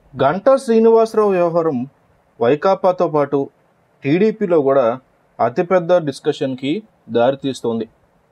గంటా శ్రీనివాసరావు వ్యవహారం వైకాపాతో పాటు టీడీపీలో కూడా అతిపెద్ద డిస్కషన్కి దారితీస్తోంది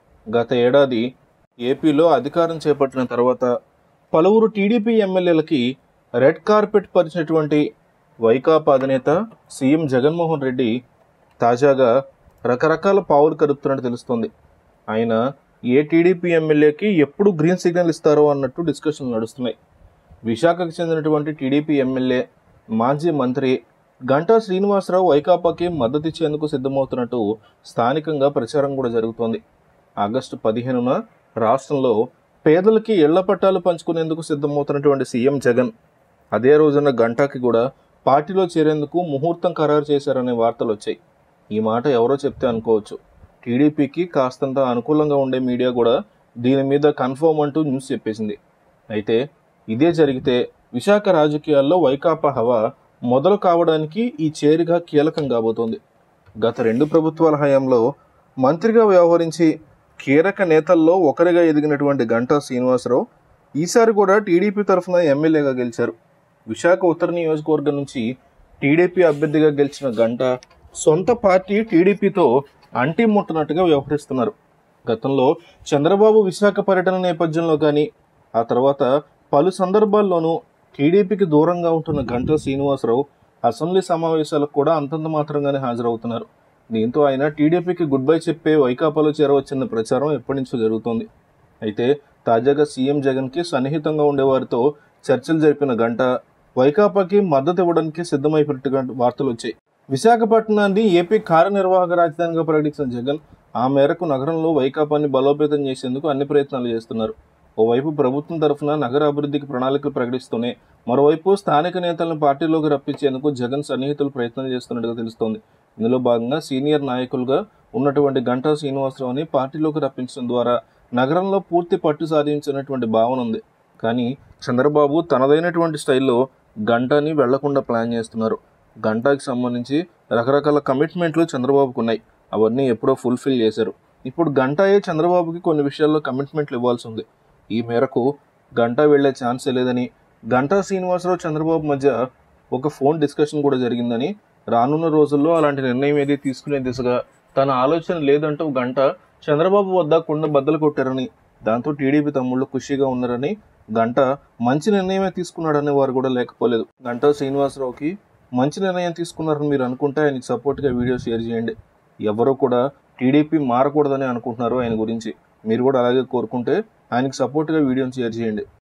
గత ఏడాది ఏపీలో అధికారం చేపట్టిన తర్వాత పలువురు టీడీపీ ఎమ్మెల్యేలకి రెడ్ కార్పెట్ పరిచినటువంటి వైకాపా అధినేత సీఎం జగన్మోహన్ రెడ్డి తాజాగా రకరకాల పావులు కదుపుతున్నట్టు తెలుస్తోంది ఆయన ఏ టీడీపీ ఎమ్మెల్యేకి ఎప్పుడు గ్రీన్ సిగ్నల్ ఇస్తారో అన్నట్టు డిస్కషన్లు నడుస్తున్నాయి విశాఖకు చెందినటువంటి టీడీపీ ఎమ్మెల్యే మాజీ మంత్రి గంటా శ్రీనివాసరావు వైకాపాకి మద్దతు ఇచ్చేందుకు సిద్ధమవుతున్నట్టు స్థానికంగా ప్రచారం కూడా జరుగుతోంది ఆగస్టు పదిహేనున రాష్ట్రంలో పేదలకి ఇళ్ల పట్టాలు పంచుకునేందుకు సిద్ధమవుతున్నటువంటి సీఎం జగన్ అదే రోజున గంటాకి కూడా పార్టీలో చేరేందుకు ముహూర్తం ఖరారు చేశారనే వార్తలు వచ్చాయి ఈ మాట ఎవరో చెప్తే అనుకోవచ్చు టీడీపీకి కాస్తంత అనుకూలంగా ఉండే మీడియా కూడా దీని మీద కన్ఫర్మ్ అంటూ న్యూస్ చెప్పేసింది అయితే ఇదే జరిగితే విశాఖ రాజకీయాల్లో వైకాపా హవా మొదలు కావడానికి ఈ చేరిక కీలకం కాబోతోంది గత రెండు ప్రభుత్వాల హయాంలో మంత్రిగా వ్యవహరించి కీలక నేతల్లో ఒకరిగా ఎదిగినటువంటి గంటా శ్రీనివాసరావు ఈసారి కూడా టీడీపీ తరఫున ఎమ్మెల్యేగా గెలిచారు విశాఖ ఉత్తర నియోజకవర్గం నుంచి టీడీపీ అభ్యర్థిగా గెలిచిన గంట సొంత పార్టీ టీడీపీతో అంటి ముట్టనట్టుగా వ్యవహరిస్తున్నారు గతంలో చంద్రబాబు విశాఖ పర్యటన నేపథ్యంలో కానీ ఆ తర్వాత పలు సందర్భాల్లోనూ టీడీపీకి దూరంగా ఉంటున్న గంటా శ్రీనివాసరావు అసెంబ్లీ సమావేశాలకు కూడా అంతంత మాత్రంగానే హాజరవుతున్నారు దీంతో ఆయన టీడీపీకి గుడ్ బై చెప్పే వైకాపాలో చేరవచ్చన్న ప్రచారం ఎప్పటి నుంచో జరుగుతోంది అయితే తాజాగా సీఎం జగన్కి సన్నిహితంగా ఉండేవారితో చర్చలు జరిపిన గంట వైకాపాకి మద్దతు ఇవ్వడానికి సిద్ధమైపోయినట్టుగా వార్తలు వచ్చాయి విశాఖపట్నాన్ని ఏపీ కార్యనిర్వాహక రాజధానిగా ప్రకటించిన జగన్ ఆ మేరకు నగరంలో వైకాపాని బలోపేతం చేసేందుకు అన్ని ప్రయత్నాలు చేస్తున్నారు ఓవైపు ప్రభుత్వం తరఫున నగర అభివృద్ధికి ప్రణాళికలు ప్రకటిస్తూనే మరోవైపు స్థానిక నేతలను పార్టీలోకి రప్పించేందుకు జగన్ సన్నిహితులు ప్రయత్నం చేస్తున్నట్టుగా తెలుస్తోంది ఇందులో భాగంగా సీనియర్ నాయకులుగా ఉన్నటువంటి గంటా శ్రీనివాసరావుని పార్టీలోకి రప్పించడం ద్వారా నగరంలో పూర్తి పట్టు సాధించినటువంటి భావన ఉంది కానీ చంద్రబాబు తనదైనటువంటి స్టైల్లో గంటాని వెళ్లకుండా ప్లాన్ చేస్తున్నారు గంటాకి సంబంధించి రకరకాల కమిట్మెంట్లు చంద్రబాబుకు ఉన్నాయి అవన్నీ ఎప్పుడో ఫుల్ఫిల్ చేశారు ఇప్పుడు గంటాయే చంద్రబాబుకి కొన్ని విషయాల్లో కమిట్మెంట్లు ఇవ్వాల్సి ఉంది ఈ మేరకు గంటా వెళ్లే ఛాన్సే లేదని గంటా శ్రీనివాసరావు చంద్రబాబు మధ్య ఒక ఫోన్ డిస్కషన్ కూడా జరిగిందని రానున్న రోజుల్లో అలాంటి నిర్ణయం ఏది తీసుకునే దిశగా తన ఆలోచన లేదంటూ గంట చంద్రబాబు వద్ద కుండ బద్దలు కొట్టారని దాంతో టీడీపీ తమ్ముళ్ళు ఖుషిగా ఉన్నారని గంట మంచి నిర్ణయమే తీసుకున్నాడనే వారు కూడా లేకపోలేదు గంటా శ్రీనివాసరావుకి మంచి నిర్ణయం తీసుకున్నారని మీరు అనుకుంటే ఆయనకి సపోర్ట్గా వీడియో షేర్ చేయండి ఎవరో కూడా టీడీపీ మారకూడదని అనుకుంటున్నారు ఆయన గురించి మీరు కూడా అలాగే కోరుకుంటే ఆయనకి సపోర్ట్గా వీడియోని షేర్ చేయండి